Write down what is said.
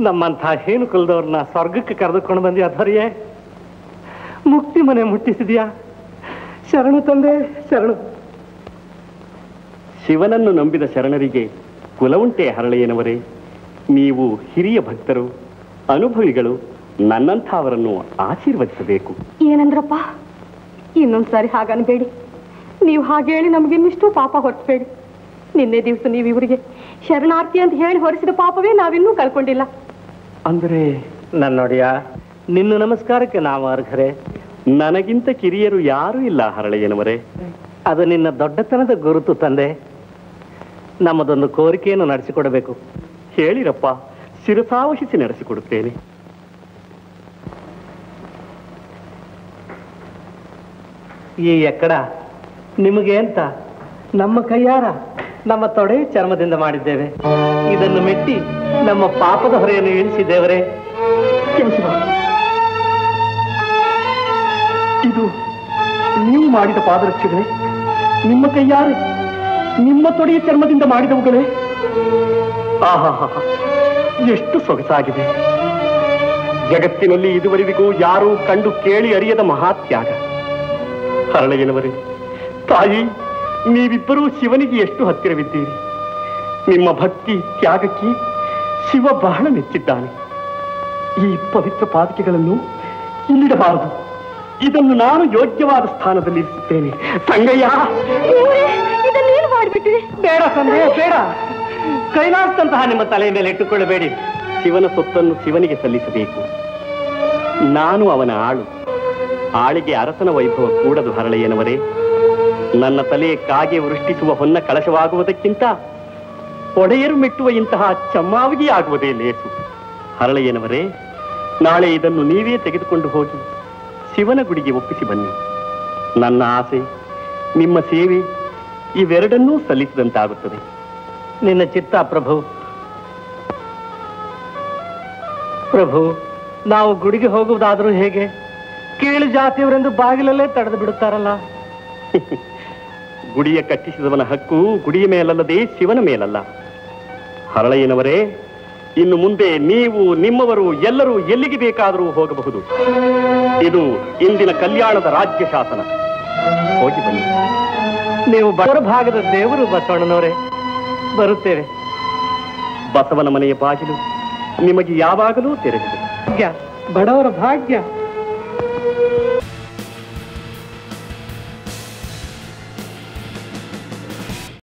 ನಮ್ಮಂಥ ಹೇನು ಕುಲದವ್ರನ್ನ ಸ್ವರ್ಗಕ್ಕೆ ಕರೆದುಕೊಂಡು ಬಂದ್ಯಾ ಧರ್ಯೆ ಮುಕ್ತಿ ಮನೆ ಮುಟ್ಟಿಸಿದ್ಯಾ ಶರಣು ತಂದೆ ಶರಣು ಶಿವನನ್ನು ನಂಬಿದ ಶರಣರಿಗೆ ಕುಲವುಂಟೆ ಹರಳೆಯನವರೇ ನೀವು ಹಿರಿಯ ಭಕ್ತರು ಅನುಭವಿಗಳು ನನ್ನಂಥವರನ್ನು ಆಶೀರ್ವದಿಸಬೇಕು ಏನಂದ್ರಪ್ಪ ಇನ್ನೊಂದ್ಸಾರಿ ಹಾಗನ್ಬೇಡಿ ನೀವು ಹಾಗೆ ಹೇಳಿ ನಮಗಿನ್ನಿಷ್ಟು ಪಾಪ ಹೊರಿಸ್ಬೇಡಿ ನಿನ್ನೆ ದಿವಸ ನೀವು ಇವರಿಗೆ ಶರಣಾರ್ಥಿ ಅಂತ ಹೇಳಿ ಹೊರಿಸಿದ ಪಾಪವೇ ನಾವಿನ್ನೂ ಕಳ್ಕೊಂಡಿಲ್ಲ ಅಂದರೆ ನನ್ನೊಡೆಯ ನಿನ್ನ ನಮಸ್ಕಾರಕ್ಕೆ ನಾವು ಅರ್ಹರೆ ನನಗಿಂತ ಕಿರಿಯರು ಯಾರೂ ಇಲ್ಲ ಹರಳೆಯನವರೇ ಅದು ನಿನ್ನ ದೊಡ್ಡತನದ ಗುರುತು ತಂದೆ ನಮ್ಮದೊಂದು ಕೋರಿಕೆಯನ್ನು ನಡೆಸಿಕೊಡಬೇಕು ಹೇಳಿರಪ್ಪ ಶಿರಸಾವಹಿಸಿ ನಡೆಸಿಕೊಡುತ್ತೇನೆ ಈ ಎಕ್ಕಡ ನಿಮಗೆ ಅಂತ ನಮ್ಮ ಕೈಯಾರ ನಮ್ಮ ತೊಡೆ ಚರ್ಮದಿಂದ ಮಾಡಿದ್ದೇವೆ ಇದನ್ನು ಮೆಟ್ಟಿ ನಮ್ಮ ಪಾಪದ ಹೊರೆಯನ್ನು ಇಳಿಸಿದ್ದೇವರೇ ಕೇಶವ ಇದು ನೀವು ಮಾಡಿದ ಪಾದರಕ್ಷೆಗಳೇ ನಿಮ್ಮ ಕೈಯಾರೆ ನಿಮ್ಮ ತೊಡೆಯ ಚರ್ಮದಿಂದ ಮಾಡಿದವುಗಳೇ ಆಹಾ ಎಷ್ಟು ಸೊಗಸಾಗಿದೆ ಜಗತ್ತಿನಲ್ಲಿ ಇದುವರೆವಿಗೂ ಯಾರೂ ಕಂಡು ಕೇಳಿ ಅರಿಯದ ಮಹಾತ್ಯಾಗ ಹರಳೆಯನವರೇ ತಾಯಿ ನೀವಿಬ್ಬರೂ ಶಿವನಿಗೆ ಎಷ್ಟು ಹತ್ತಿರವಿದ್ದೀರಿ ನಿಮ್ಮ ಭಕ್ತಿ ತ್ಯಾಗಕ್ಕೆ ಶಿವ ಬಹಳ ಮೆಚ್ಚಿದ್ದಾನೆ ಈ ಪವಿತ್ರ ಪಾದಕೆಗಳನ್ನು ಇಲ್ಲಿಡಬಾರದು ಇದನ್ನು ನಾನು ಯೋಗ್ಯವಾದ ಸ್ಥಾನದಲ್ಲಿ ಇರಿಸುತ್ತೇನೆ ಸಂಗಯ್ಯ ಇದನ್ನೇನು ಮಾಡಿಬಿಟ್ಟಿರಿ ಬೇಡ ತಂದೆ ಬೇಡ ಕೈಲಾಸದಂತಹ ನಿಮ್ಮ ತಲೆಯ ಮೇಲೆ ಇಟ್ಟುಕೊಳ್ಳಬೇಡಿ ಶಿವನ ಸೊತ್ತನ್ನು ಶಿವನಿಗೆ ಸಲ್ಲಿಸಬೇಕು ನಾನು ಅವನ ಆಳು ಆಳಿಗೆ ಅರಸನ ವೈಭವ ಕೂಡದು ಹರಳೆಯನವರೇ ನನ್ನ ತಲೆ ಕಾಗೆ ವೃಷ್ಟಿಸುವ ಹೊನ್ನ ಕಳಶವಾಗುವುದಕ್ಕಿಂತ ಒಡೆಯರು ಮೆಟ್ಟುವ ಇಂತಹ ಚಮ್ಮಾವಿಗೆ ಆಗುವುದೇ ಲೇಸು ಹರಳೆಯನವರೇ ನಾಳೆ ಇದನ್ನು ನೀವೇ ತೆಗೆದುಕೊಂಡು ಹೋಗಿ ಶಿವನ ಗುಡಿಗೆ ಒಪ್ಪಿಸಿ ಬನ್ನಿ ನನ್ನ ಆಸೆ ನಿಮ್ಮ ಸೇವೆ ಇವೆರಡನ್ನೂ ಸಲ್ಲಿಸಿದಂತಾಗುತ್ತದೆ ನಿನ್ನ ಚಿತ್ತ ಪ್ರಭು ಪ್ರಭು ನಾವು ಗುಡಿಗೆ ಹೋಗುವುದಾದರೂ ಹೇಗೆ ಕೀಳು ಜಾತಿಯವರೆಂದು ಬಾಗಿಲಲ್ಲೇ ತಡೆದು ಬಿಡುತ್ತಾರಲ್ಲ ಗುಡಿಯ ಕಟ್ಟಿಸಿದವನ ಹಕ್ಕು ಗುಡಿಯ ಮೇಲಲ್ಲದೆ ಶಿವನ ಮೇಲಲ್ಲ ಹರಳಯ್ಯನವರೇ ಇನ್ನು ಮುಂದೆ ನೀವು ನಿಮ್ಮವರು ಎಲ್ಲರೂ ಎಲ್ಲಿಗೆ ಬೇಕಾದರೂ ಹೋಗಬಹುದು ಇದು ಇಂದಿನ ಕಲ್ಯಾಣದ ರಾಜ್ಯ ಶಾಸನ ಹೋಗಿ ಬನ್ನಿ ನೀವು ಬಡ ಭಾಗದ ದೇವರು ಬಸವಣ್ಣನವರೇ ಬರುತ್ತೇವೆ ಬಸವನ ಮನೆಯ ಬಾಗಿಲು ನಿಮಗೆ ಯಾವಾಗಲೂ ತೆರೆದಿದೆ ಭಾಗ್ಯ ಬಡವರ ಭಾಗ್ಯ